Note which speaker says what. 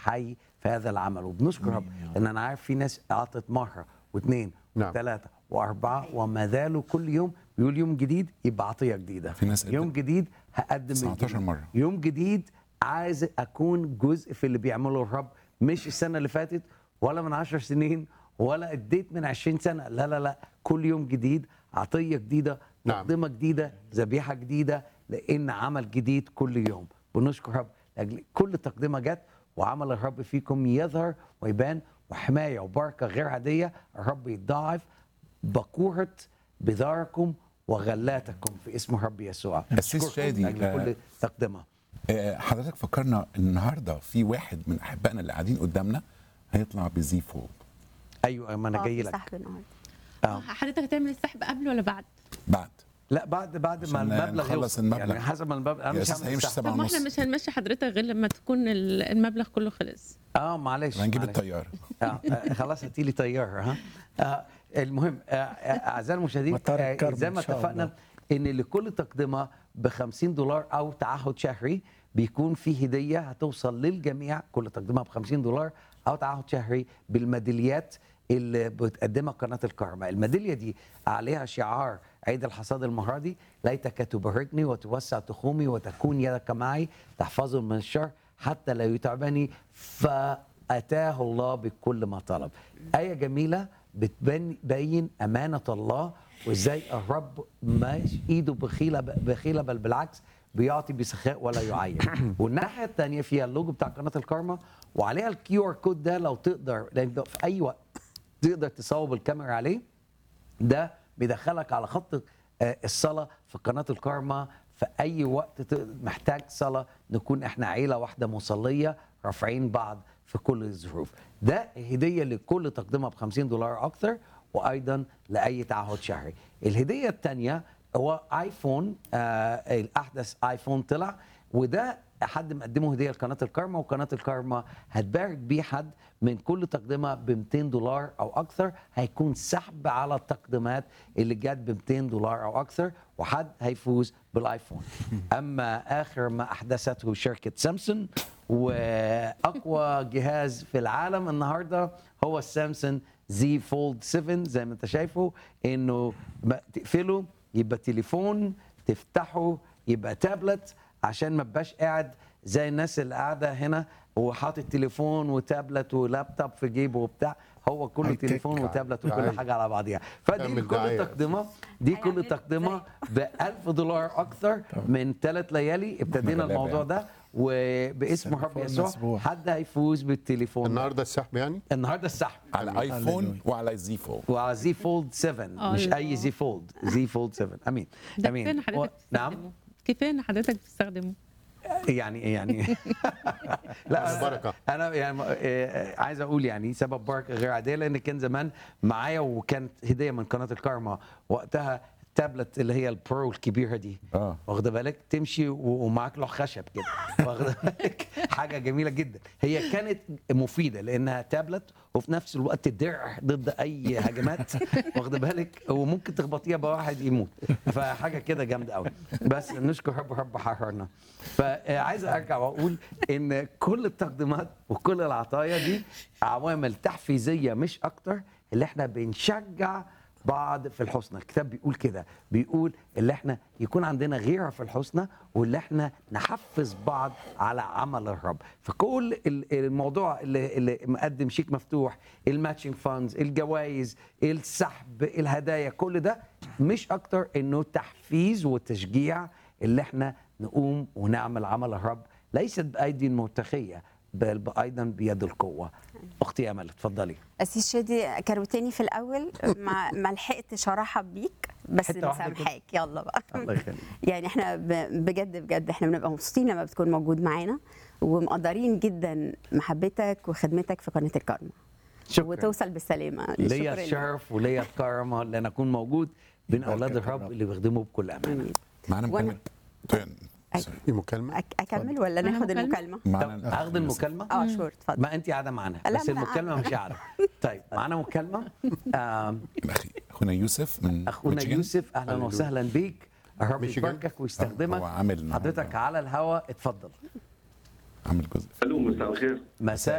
Speaker 1: حي في هذا العمل وبنشكر رب لان انا عارف في ناس اعطت مره واثنين
Speaker 2: نعم.
Speaker 1: وثلاثه واربعه وما زالوا كل يوم بيقول يوم جديد يبقى عطيه جديده
Speaker 3: في ناس
Speaker 1: يوم
Speaker 3: قدم-
Speaker 1: جديد هقدم
Speaker 3: 19
Speaker 1: الجديد.
Speaker 3: مرة.
Speaker 1: يوم جديد عايز اكون جزء في اللي بيعمله الرب مش السنه اللي فاتت ولا من 10 سنين ولا اديت من 20 سنه لا لا لا كل يوم جديد عطيه جديده
Speaker 2: نعم.
Speaker 1: تقدمه جديده ذبيحه جديده لان عمل جديد كل يوم بنشكر رب لاجل كل تقدمه جت وعمل الرب فيكم يظهر ويبان وحمايه وبركه غير عاديه الرب يضاعف بقوره بذاركم وغلاتكم في اسم الرب يسوع
Speaker 3: أسيس
Speaker 1: أشكركم
Speaker 3: شادي،
Speaker 1: لاجل
Speaker 3: آه،
Speaker 1: كل تقدمه
Speaker 3: آه، حضرتك فكرنا النهارده في واحد من احبائنا اللي قاعدين قدامنا هيطلع بزي فولد
Speaker 1: ايوه ما انا
Speaker 4: آه،
Speaker 1: جاي
Speaker 4: في
Speaker 1: لك
Speaker 4: سحب النهارده
Speaker 1: آه.
Speaker 5: حضرتك هتعمل السحب قبل ولا بعد؟
Speaker 3: بعد
Speaker 1: لا بعد بعد ما
Speaker 3: عشان
Speaker 1: المبلغ
Speaker 3: نخلص
Speaker 1: يوصل
Speaker 3: المبلغ.
Speaker 1: يعني حسب ما المبلغ انا
Speaker 3: يا
Speaker 1: مش
Speaker 3: أساس
Speaker 1: هعمل
Speaker 3: هيمشي
Speaker 1: السحب.
Speaker 3: سبعة
Speaker 5: طب ما احنا
Speaker 3: ونص
Speaker 5: مش هنمشي حضرتك غير لما تكون ال- المبلغ كله خلص
Speaker 1: اه معلش
Speaker 3: هنجيب
Speaker 1: معلش.
Speaker 3: الطياره
Speaker 1: آه آه، خلاص هاتي لي طياره ها آه المهم آه آه، اعزائي المشاهدين
Speaker 6: مطار
Speaker 1: آه
Speaker 6: الكرم
Speaker 1: زي
Speaker 6: إن
Speaker 1: ما
Speaker 6: شاء
Speaker 1: اتفقنا
Speaker 6: الله.
Speaker 1: ان لكل تقدمه ب 50 دولار او تعهد شهري بيكون في هديه هتوصل للجميع كل تقدمه ب 50 دولار او تعهد شهري بالميداليات اللي بتقدمها قناه الكرمة الميداليه دي عليها شعار عيد الحصاد المهردي ليتك تباركني وتوسع تخومي وتكون يدك معي تحفظه من الشر حتى لا يتعبني فأتاه الله بكل ما طلب آية جميلة بتبين أمانة الله وإزاي الرب مش إيده بخيلة بخيلة بل بالعكس بيعطي بسخاء ولا يعين والناحية الثانية فيها اللوجو بتاع قناة الكارما وعليها الكيو ار كود ده لو تقدر لأن ده في أي وقت تقدر تصوب الكاميرا عليه ده بيدخلك على خط آه، الصلاة في قناة الكارما في أي وقت ت- محتاج صلاة نكون إحنا عيلة واحدة مصلية رافعين بعض في كل الظروف ده هدية لكل تقدمة ب 50 دولار أكثر وأيضا لأي تعهد شهري الهدية الثانية هو آيفون آه الأحدث آيفون طلع وده حد مقدمه هديه لقناه الكارما وقناه الكارما هتبارك بيه حد من كل تقدمه ب 200 دولار او اكثر هيكون سحب على التقديمات اللي جت ب 200 دولار او اكثر وحد هيفوز بالايفون اما اخر ما احدثته شركه سامسونج واقوى جهاز في العالم النهارده هو السامسونج زي فولد 7 زي ما انت شايفه انه ما تقفله يبقى تليفون تفتحه يبقى تابلت عشان ما تبقاش قاعد زي الناس اللي قاعده هنا وحاطط تليفون وتابلت ولابتوب في جيبه وبتاع هو كله
Speaker 6: هاي تك.
Speaker 1: تليفون وتابلت وكل
Speaker 2: دعاية.
Speaker 1: حاجه على بعضيها فدي
Speaker 2: تعمل
Speaker 1: كل
Speaker 2: دعاية.
Speaker 1: تقدمه دي كل تقدمه ب 1000 دولار اكثر من ثلاث ليالي ابتدينا
Speaker 3: غلابة
Speaker 1: الموضوع
Speaker 3: يعني.
Speaker 1: ده وباسم رب
Speaker 6: التليفون
Speaker 1: يسوع
Speaker 6: مسبوح.
Speaker 1: حد هيفوز بالتليفون
Speaker 2: النهارده السحب يعني
Speaker 1: النهارده السحب
Speaker 3: على ايفون
Speaker 6: هللويا.
Speaker 3: وعلى زي فولد
Speaker 1: وعلى زي فولد 7 مش
Speaker 5: الله.
Speaker 1: اي زي فولد زي فولد 7 امين
Speaker 5: ده
Speaker 1: امين
Speaker 5: كفايه ان حضرتك
Speaker 1: و- نعم
Speaker 5: بتستخدمه كفايه ان حضرتك بتستخدمه
Speaker 1: يعني يعني لا أنا-
Speaker 2: بركة.
Speaker 1: انا يعني آه، عايز اقول يعني سبب بركه غير عاديه لان كان زمان معايا وكانت هديه من قناه الكارما وقتها التابلت اللي هي البرو الكبيره دي
Speaker 3: آه.
Speaker 1: واخده بالك تمشي و- ومعاك لوح خشب كده واخده بالك حاجه جميله جدا هي كانت مفيده لانها تابلت وفي نفس الوقت درع ضد اي هجمات واخده بالك وممكن تخبطيها بواحد يموت فحاجه كده جامده قوي بس نشكر رب رب حررنا فعايز ارجع واقول ان كل التقديمات وكل العطايا دي عوامل تحفيزيه مش اكتر اللي احنا بنشجع بعض في الحسنى الكتاب بيقول كده بيقول اللي احنا يكون عندنا غيره في الحسنى واللي احنا نحفز بعض على عمل الرب فكل ال- الموضوع اللي, اللي مقدم شيك مفتوح الماتشنج فاندز الجوائز السحب الهدايا كل ده مش اكتر انه تحفيز وتشجيع اللي احنا نقوم ونعمل عمل الرب ليست بايدي المرتخيه بل ايضا بيد القوه اختي امل اتفضلي
Speaker 4: اسيس شادي كروتاني في الاول ما ما لحقتش ارحب بيك بس
Speaker 1: حتة واحدة كده.
Speaker 4: مسامحاك يلا بقى
Speaker 1: الله يخليك
Speaker 4: يعني احنا ب- بجد بجد احنا بنبقى مبسوطين لما بتكون موجود معانا ومقدرين جدا محبتك وخدمتك في قناه الكارما
Speaker 1: شكرا
Speaker 4: وتوصل بالسلامه
Speaker 1: ليا
Speaker 4: شكراً لك.
Speaker 1: الشرف وليا الكرامه ان انا اكون موجود بين اولاد
Speaker 6: بركة
Speaker 1: الرب
Speaker 6: الرب.
Speaker 1: اللي بيخدموا بكل امانه
Speaker 4: آمين.
Speaker 3: معانا
Speaker 4: وأنا-
Speaker 3: مكالمه طيب،
Speaker 4: أك-
Speaker 3: سوري.
Speaker 2: في مكالمه
Speaker 4: أك- اكمل ولا
Speaker 5: معانا
Speaker 4: ناخد
Speaker 5: مكالمة؟
Speaker 4: المكالمه
Speaker 1: طب
Speaker 3: معانا
Speaker 1: اخد المكالمه
Speaker 4: اه شور اتفضل
Speaker 1: ما انت قاعده معانا
Speaker 4: لا،
Speaker 1: بس
Speaker 4: ما-
Speaker 1: المكالمه مش قاعده طيب معانا مكالمه آم،
Speaker 3: اخي اخونا يوسف من
Speaker 1: اخونا
Speaker 3: ميشيغان.
Speaker 1: يوسف اهلا
Speaker 2: هللويا.
Speaker 1: وسهلا بيك الرب
Speaker 2: ميشيغان.
Speaker 1: يباركك
Speaker 3: هو
Speaker 1: ويستخدمك
Speaker 3: عامل النهاردة.
Speaker 1: حضرتك على الهواء اتفضل
Speaker 3: عامل جزء
Speaker 7: الو مساء الخير
Speaker 1: مساء